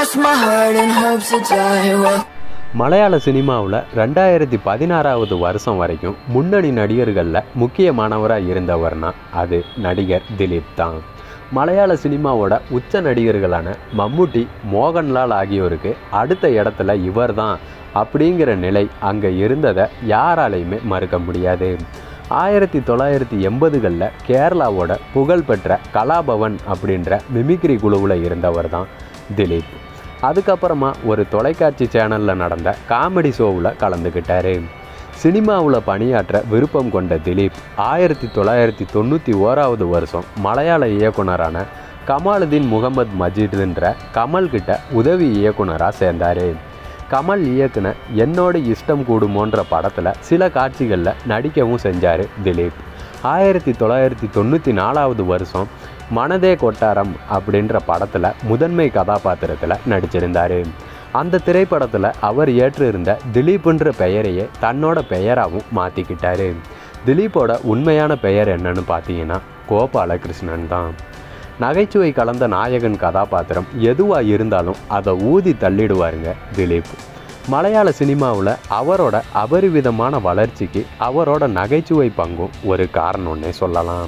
cross my heart and hope to die. Well, மலையாள சினிமாவில் ரெண்டாயிரத்தி பதினாறாவது வருஷம் வரைக்கும் முன்னணி நடிகர்களில் முக்கியமானவராக இருந்தவர்னா அது நடிகர் திலீப் தான் மலையாள சினிமாவோட உச்ச நடிகர்களான மம்முட்டி மோகன்லால் ஆகியோருக்கு அடுத்த இடத்துல இவர் தான் அப்படிங்கிற நிலை அங்கே இருந்ததை யாராலையுமே மறுக்க முடியாது ஆயிரத்தி தொள்ளாயிரத்தி எண்பதுகளில் கேரளாவோட புகழ்பெற்ற கலாபவன் அப்படின்ற மிமிக்ரி குழுவில் இருந்தவர் தான் திலீப் அதுக்கப்புறமா ஒரு தொலைக்காட்சி சேனலில் நடந்த காமெடி ஷோவில் கலந்துக்கிட்டாரு சினிமாவில் பணியாற்ற விருப்பம் கொண்ட திலீப் ஆயிரத்தி தொள்ளாயிரத்தி தொண்ணூற்றி ஓராவது வருஷம் மலையாள இயக்குனரான கமாலுதீன் முகமது மஜீதுன்ற கமல்கிட்ட உதவி இயக்குனராக சேர்ந்தார் கமல் இயக்குன என்னோட இஷ்டம் கூடுமோன்ற படத்தில் சில காட்சிகளில் நடிக்கவும் செஞ்சார் திலீப் ஆயிரத்தி தொள்ளாயிரத்தி தொண்ணூற்றி நாலாவது வருஷம் மனதே கொட்டாரம் அப்படின்ற படத்தில் முதன்மை கதாபாத்திரத்தில் நடிச்சிருந்தார் அந்த திரைப்படத்தில் அவர் ஏற்றிருந்த திலீப்ன்ற பெயரையே தன்னோட பெயராகவும் மாற்றிக்கிட்டாரு திலீப்போட உண்மையான பெயர் என்னன்னு பார்த்தீங்கன்னா கோபாலகிருஷ்ணன் தான் நகைச்சுவை கலந்த நாயகன் கதாபாத்திரம் எதுவாக இருந்தாலும் அதை ஊதி தள்ளிடுவாருங்க திலீப் மலையாள சினிமாவில் அவரோட அபரிவிதமான வளர்ச்சிக்கு அவரோட நகைச்சுவை பங்கும் ஒரு காரணம்னே சொல்லலாம்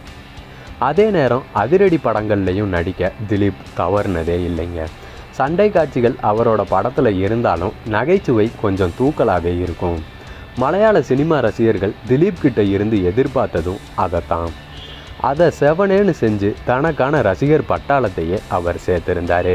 அதே நேரம் அதிரடி படங்கள்லையும் நடிக்க திலீப் தவறுனதே இல்லைங்க சண்டை காட்சிகள் அவரோட படத்தில் இருந்தாலும் நகைச்சுவை கொஞ்சம் தூக்கலாகவே இருக்கும் மலையாள சினிமா ரசிகர்கள் திலீப் கிட்ட இருந்து எதிர்பார்த்ததும் அதைத்தான் அதை செவனேன்னு செஞ்சு தனக்கான ரசிகர் பட்டாளத்தையே அவர் சேர்த்திருந்தார்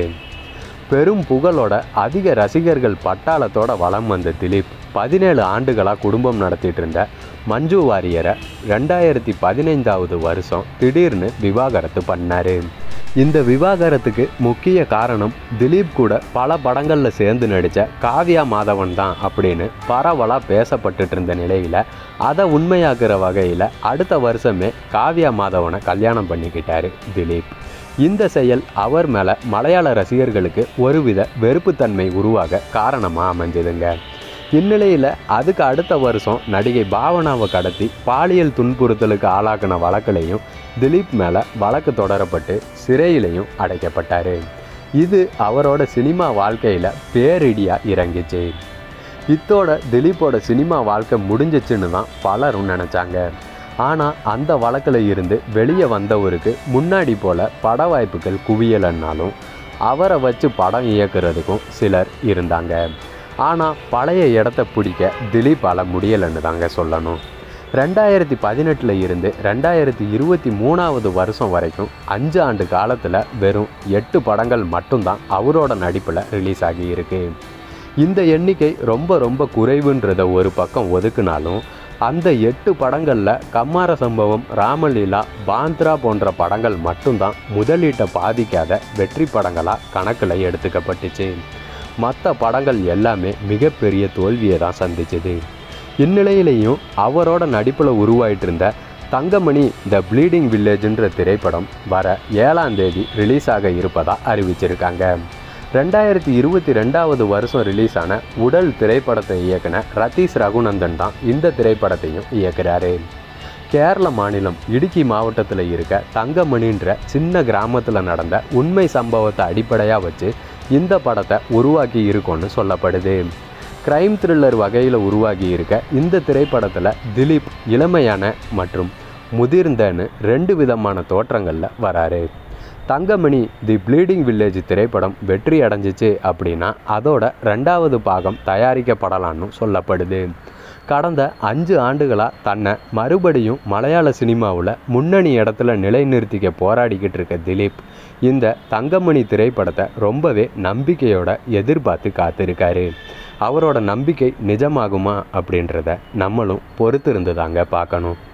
பெரும் புகழோட அதிக ரசிகர்கள் பட்டாளத்தோட வலம் வந்த திலீப் பதினேழு ஆண்டுகளாக குடும்பம் நடத்திட்டு இருந்த மஞ்சு வாரியரை ரெண்டாயிரத்தி பதினைந்தாவது வருஷம் திடீர்னு விவாகரத்து பண்ணார் இந்த விவாகரத்துக்கு முக்கிய காரணம் திலீப் கூட பல படங்களில் சேர்ந்து நடித்த காவ்யா மாதவன் தான் அப்படின்னு பரவலாக பேசப்பட்டுட்டு இருந்த நிலையில் அதை உண்மையாக்குற வகையில் அடுத்த வருஷமே காவ்யா மாதவனை கல்யாணம் பண்ணிக்கிட்டாரு திலீப் இந்த செயல் அவர் மேலே மலையாள ரசிகர்களுக்கு ஒருவித வெறுப்புத்தன்மை உருவாக காரணமாக அமைஞ்சதுங்க இந்நிலையில் அதுக்கு அடுத்த வருஷம் நடிகை பாவனாவை கடத்தி பாலியல் துன்புறுத்தலுக்கு ஆளாக்கின வழக்கிலையும் திலீப் மேலே வழக்கு தொடரப்பட்டு சிறையிலையும் அடைக்கப்பட்டார் இது அவரோட சினிமா வாழ்க்கையில் பேரிடியாக இறங்கிச்சு இத்தோட திலீப்போட சினிமா வாழ்க்கை முடிஞ்சிச்சுன்னு தான் பலரும் நினச்சாங்க ஆனால் அந்த வழக்கில் இருந்து வெளியே வந்தவருக்கு முன்னாடி போல பட வாய்ப்புகள் குவியலைன்னாலும் அவரை வச்சு படம் இயக்குறதுக்கும் சிலர் இருந்தாங்க ஆனால் பழைய இடத்த பிடிக்க திலீப்பால் முடியலைன்னு தாங்க சொல்லணும் ரெண்டாயிரத்தி பதினெட்டில் இருந்து ரெண்டாயிரத்தி இருபத்தி மூணாவது வருஷம் வரைக்கும் அஞ்சு ஆண்டு காலத்தில் வெறும் எட்டு படங்கள் மட்டும்தான் அவரோட நடிப்பில் ரிலீஸ் ஆகியிருக்கு இந்த எண்ணிக்கை ரொம்ப ரொம்ப குறைவுன்றத ஒரு பக்கம் ஒதுக்குனாலும் அந்த எட்டு படங்களில் கம்மார சம்பவம் ராமலீலா பாந்த்ரா போன்ற படங்கள் மட்டும்தான் முதலீட்டை பாதிக்காத வெற்றி படங்களாக கணக்கில் எடுத்துக்கப்பட்டுச்சு மற்ற படங்கள் எல்லாமே மிகப்பெரிய தோல்வியை தான் சந்திச்சது இந்நிலையிலையும் அவரோட நடிப்பில் உருவாயிட்டு இருந்த தங்கமணி த ப்ளீடிங் வில்லேஜ்ன்ற திரைப்படம் வர ஏழாம் தேதி ரிலீஸ் ஆக இருப்பதா அறிவிச்சிருக்காங்க ரெண்டாயிரத்தி இருபத்தி ரெண்டாவது வருஷம் ரிலீஸ் ஆன உடல் திரைப்படத்தை இயக்குன ரதீஷ் ரகுநந்தன் தான் இந்த திரைப்படத்தையும் இயக்குறாரு கேரள மாநிலம் இடுக்கி மாவட்டத்தில் இருக்க தங்கமணின்ற சின்ன கிராமத்தில் நடந்த உண்மை சம்பவத்தை அடிப்படையாக வச்சு இந்த படத்தை உருவாக்கி இருக்கும்னு சொல்லப்படுது கிரைம் த்ரில்லர் வகையில் உருவாகி இருக்க இந்த திரைப்படத்தில் திலீப் இளமையான மற்றும் முதிர்ந்தன்னு ரெண்டு விதமான தோற்றங்களில் வராரு தங்கமணி தி ப்ளீடிங் வில்லேஜ் திரைப்படம் வெற்றி அடைஞ்சிச்சு அப்படின்னா அதோட ரெண்டாவது பாகம் தயாரிக்கப்படலான்னு சொல்லப்படுது கடந்த அஞ்சு ஆண்டுகளாக தன்னை மறுபடியும் மலையாள சினிமாவில் முன்னணி இடத்துல நிலைநிறுத்திக்க போராடிக்கிட்டு இருக்க திலீப் இந்த தங்கமணி திரைப்படத்தை ரொம்பவே நம்பிக்கையோட எதிர்பார்த்து காத்திருக்காரு அவரோட நம்பிக்கை நிஜமாகுமா அப்படின்றத நம்மளும் பொறுத்திருந்து தாங்க பார்க்கணும்